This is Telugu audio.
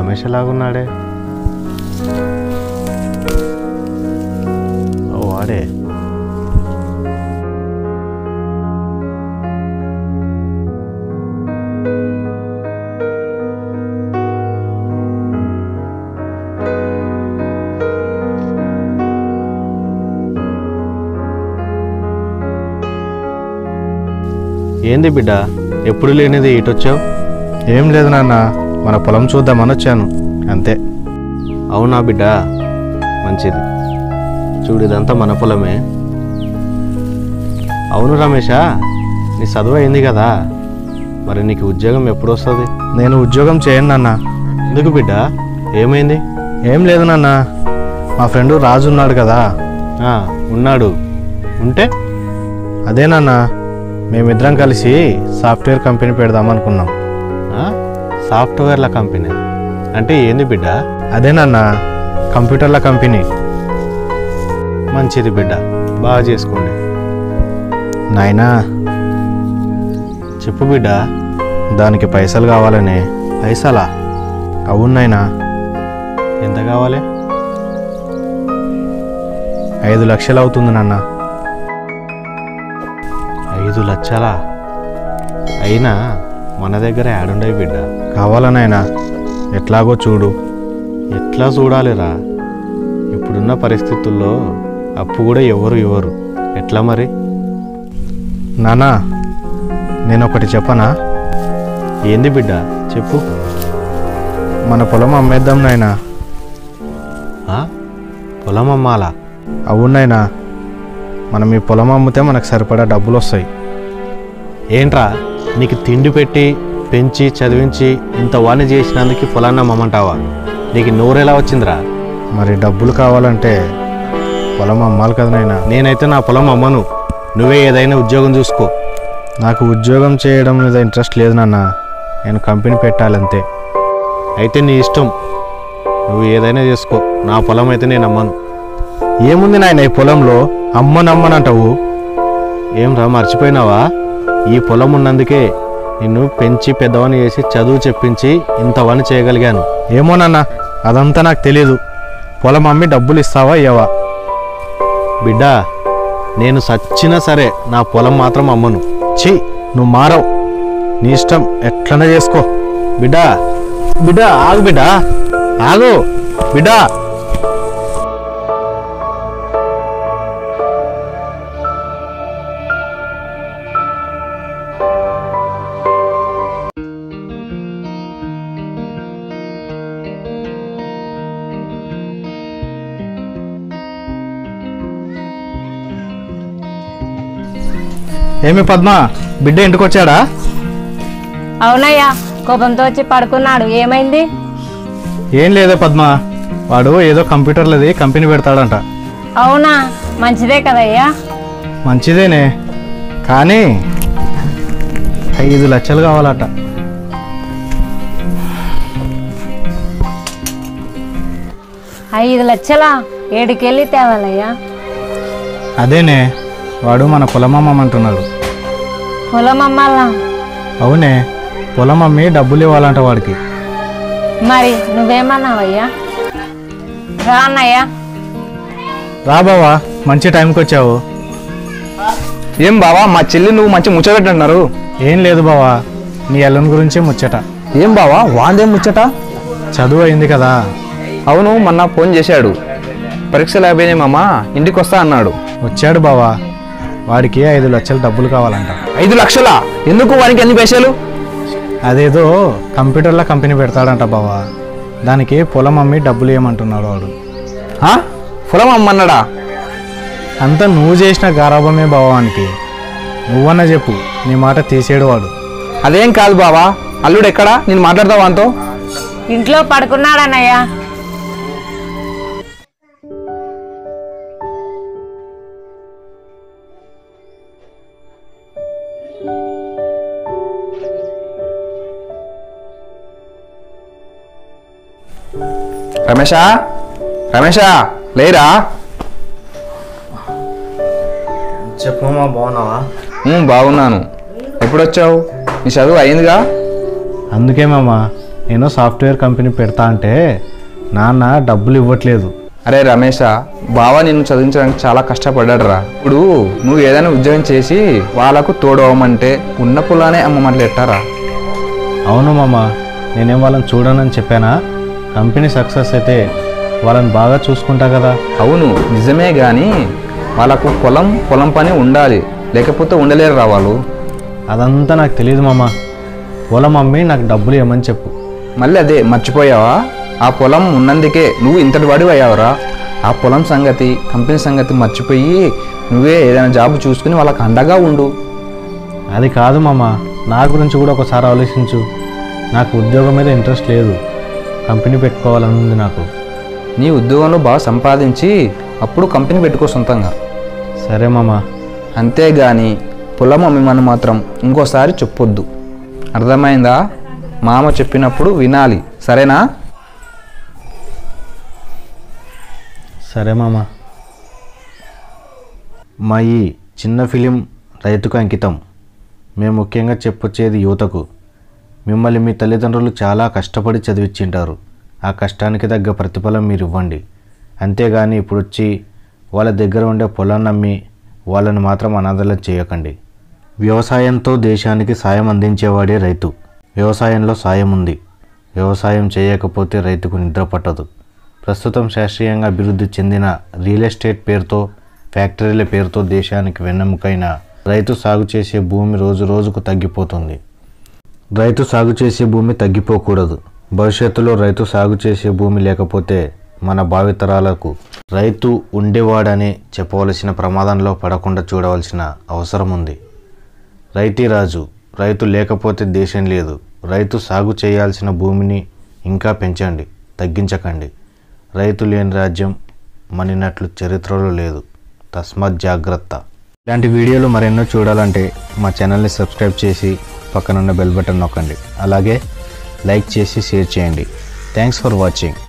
రమేష్ ఎలాగున్నాడే ఓ వాడే ఏంది బిడ్డ ఎప్పుడు లేనిది ఇటొచ్చావు ఏం లేదు నాన్న మన పొలం చూద్దామని వచ్చాను అంతే అవునా బిడ్డ మంచిది చూడు ఇదంతా మన పొలమే అవును రమేషా నీ చదువు అయింది కదా మరి నీకు ఉద్యోగం ఎప్పుడు వస్తుంది నేను ఉద్యోగం చేయను నాన్న ఎందుకు బిడ్డ ఏమైంది ఏం లేదు నాన్న మా ఫ్రెండ్ రాజు ఉన్నాడు కదా ఆ, ఉన్నాడు ఉంటే అదే నాన్న మేమిద్దరం కలిసి సాఫ్ట్వేర్ కంపెనీ పెడదాం అనుకున్నాం ఆ, సాఫ్ట్వేర్ల కంపెనీ అంటే ఏంది బిడ్డ అదే నాన్న కంప్యూటర్ల కంపెనీ మంచిది బిడ్డ బాగా చేసుకోండి నాయనా చెప్పు బిడ్డ దానికి పైసలు కావాలనే పైసలా అవును నాయనా ఎంత కావాలి ఐదు లక్షలు అవుతుంది నాన్న ఐదు లక్షలా అయినా మన దగ్గర యాడుండయి బిడ్డ కావాలా నాయనా ఎట్లాగో చూడు ఎట్లా చూడాలిరా ఇప్పుడున్న పరిస్థితుల్లో అప్పు కూడా ఎవరు ఇవ్వరు ఎట్లా మరి నానా నేను ఒకటి చెప్పనా ఏంది బిడ్డ చెప్పు మన పొలం అమ్మేద్దాం నాయనా ఆ? పొలం అమ్మాలా అవును నాయనా మనం ఈ పొలం అమ్మితే మనకు సరిపడా డబ్బులు వస్తాయి ఏంట్రా నీకు తిండి పెట్టి పెంచి చదివించి ఇంత వాణి చేసినందుకు పొలాన్ని అమ్మమంటావా నీకు నోరెలా వచ్చిందిరా మరి డబ్బులు కావాలంటే పొలం అమ్మాలి కదా నాయనా నేనైతే నా పొలం అమ్మను నువ్వే ఏదైనా ఉద్యోగం చూసుకో నాకు ఉద్యోగం చేయడం మీద ఇంట్రెస్ట్ లేదు నాన్న నేను కంపెనీ పెట్టాలంతే అయితే నీ ఇష్టం నువ్వు ఏదైనా చేసుకో నా పొలం అయితే నేను అమ్మను ఏముంది నాయన ఈ పొలంలో అమ్మనమ్మనంటావు ఏం రా మర్చిపోయినావా ఈ పొలం ఉన్నందుకే నిన్ను పెంచి పెద్దవాని చేసి చదువు చెప్పించి ఇంతవని చేయగలిగాను ఏమో నాన్న అదంతా నాకు తెలియదు పొలం అమ్మి డబ్బులు ఇస్తావా ఇవ్వవా బిడ్డ నేను సచ్చినా సరే నా పొలం మాత్రం అమ్మను ఛీ నువ్వు మారవు నీ ఇష్టం ఎట్లనే చేసుకో బిడ్డ బిడ్డ ఆగు బిడ్డ ఆగు బిడ్డ ఏమి పద్మ బిడ్డ ఇంటికి వచ్చాడా అవునయ్యా కోపంతో వచ్చి పడుకున్నాడు ఏమైంది ఏం లేదే పద్మ వాడు ఏదో కంప్యూటర్లది కంపెనీ పెడతాడంట అవునా మంచిదే కదయ్యా మంచిదేనే కానీ ఐదు లక్షలు కావాలట ఐదు లక్షల ఏడుకెళ్ళి తేవాలయ్యా అదేనే వాడు మన పొలం అమ్మమంటున్నాడు పొలం అమ్మాలా అవునే పొలం అమ్మి డబ్బులు ఇవ్వాలంట వాడికి మరి నువ్వేమన్నావయ్యా రా అన్నయ్యా రా బావా మంచి టైంకి వచ్చావు ఏం బావా మా చెల్లి నువ్వు మంచి ముచ్చబెట్టినారు ఏం లేదు బావా నీ అల్లుని గురించి ముచ్చట ఏం బావా వాందేం ముచ్చట చదువు అయింది కదా అవును మొన్న ఫోన్ చేశాడు పరీక్షలు అయిపోయినాయి మామ ఇంటికి వస్తా అన్నాడు వచ్చాడు బావా వాడికి ఐదు లక్షలు డబ్బులు కావాలంట ఐదు లక్షలా ఎందుకు వానికి ఎన్ని పైసలు అదేదో కంప్యూటర్ల కంపెనీ పెడతాడంట బావా దానికి పొలం అమ్మి డబ్బులు ఇవ్వమంటున్నాడు వాడు ఆ? పొలం అమ్మన్నాడా అంతా నువ్వు చేసిన గారాభమే బావానికి నువ్వన్నా చెప్పు నీ మాట తీసేడు వాడు అదేం కాదు బావా అల్లుడు ఎక్కడా నేను మాట్లాడతావా అంతో ఇంట్లో పడుకున్నాడన్నయ్యా రమేషా రమేషా లేరా చెప్పు మా బాగున్నావా ఉమ్, బాగున్నాను ఎప్పుడు వచ్చావు నీ చదువు అయిందిగా అందుకే మామ నేను సాఫ్ట్వేర్ కంపెనీ పెడతా అంటే నాన్న డబ్బులు ఇవ్వట్లేదు అరే రమేష బావ నిన్ను చదివించడానికి చాలా కష్టపడ్డాడు రా ఇప్పుడు నువ్వు ఏదైనా ఉద్యోగం చేసి వాళ్ళకు తోడవమంటే ఉన్న పొలానే అమ్మమంటే ఎట్టారా అవును మామ నేనేం వాళ్ళని చూడనని చెప్పానా కంపెనీ సక్సెస్ అయితే వాళ్ళని బాగా చూసుకుంటా కదా అవును నిజమే కానీ వాళ్ళకు పొలం పొలం పని ఉండాలి లేకపోతే ఉండలేరు రా వాళ్ళు అదంతా నాకు తెలియదు మామ పొలం అమ్మి నాకు డబ్బులు ఇవ్వమని చెప్పు మళ్ళీ అదే మర్చిపోయావా ఆ పొలం ఉన్నందుకే నువ్వు ఇంతటి వాడివి అయ్యావురా ఆ పొలం సంగతి కంపెనీ సంగతి మర్చిపోయి నువ్వే ఏదైనా జాబ్ చూసుకుని వాళ్ళకి అండగా ఉండు అది కాదు మామ నా గురించి కూడా ఒకసారి ఆలోచించు నాకు ఉద్యోగం మీద ఇంట్రెస్ట్ లేదు కంపెనీ పెట్టుకోవాలని ఉంది నాకు నీ ఉద్యోగంలో బాగా సంపాదించి అప్పుడు కంపెనీ పెట్టుకో సొంతంగా సరే మామ అంతేగాని పొలం అమ్మిమని మాత్రం ఇంకోసారి చెప్పొద్దు అర్థమైందా మామ చెప్పినప్పుడు వినాలి సరేనా సరే మామ మా ఈ చిన్న ఫిలిం రైతుకు అంకితం మేము ముఖ్యంగా చెప్పొచ్చేది యువతకు మిమ్మల్ని మీ తల్లిదండ్రులు చాలా కష్టపడి చదివించింటారు ఆ కష్టానికి తగ్గ ప్రతిఫలం మీరు ఇవ్వండి అంతేగాని ఇప్పుడు వచ్చి వాళ్ళ దగ్గర ఉండే పొలాన్ని అమ్మి వాళ్ళని మాత్రం అనాథలం చేయకండి వ్యవసాయంతో దేశానికి సాయం అందించేవాడే రైతు వ్యవసాయంలో సాయం ఉంది వ్యవసాయం చేయకపోతే రైతుకు నిద్ర పట్టదు ప్రస్తుతం శాస్త్రీయంగా అభివృద్ధి చెందిన రియల్ ఎస్టేట్ పేరుతో ఫ్యాక్టరీల పేరుతో దేశానికి వెన్నెముకైన రైతు సాగు చేసే భూమి రోజు రోజుకు తగ్గిపోతుంది రైతు సాగు చేసే భూమి తగ్గిపోకూడదు భవిష్యత్తులో రైతు సాగు చేసే భూమి లేకపోతే మన భావితరాలకు రైతు ఉండేవాడని చెప్పవలసిన ప్రమాదంలో పడకుండా చూడవలసిన అవసరం ఉంది రైతీ రాజు రైతు లేకపోతే దేశం లేదు రైతు సాగు చేయాల్సిన భూమిని ఇంకా పెంచండి తగ్గించకండి రైతు లేని రాజ్యం మనినట్లు చరిత్రలో లేదు తస్మాత్ జాగ్రత్త ఇలాంటి వీడియోలు మరెన్నో చూడాలంటే మా ఛానల్ని సబ్స్క్రైబ్ చేసి పక్కనున్న బెల్ బటన్ నొక్కండి అలాగే లైక్ చేసి షేర్ చేయండి థ్యాంక్స్ ఫర్ వాచింగ్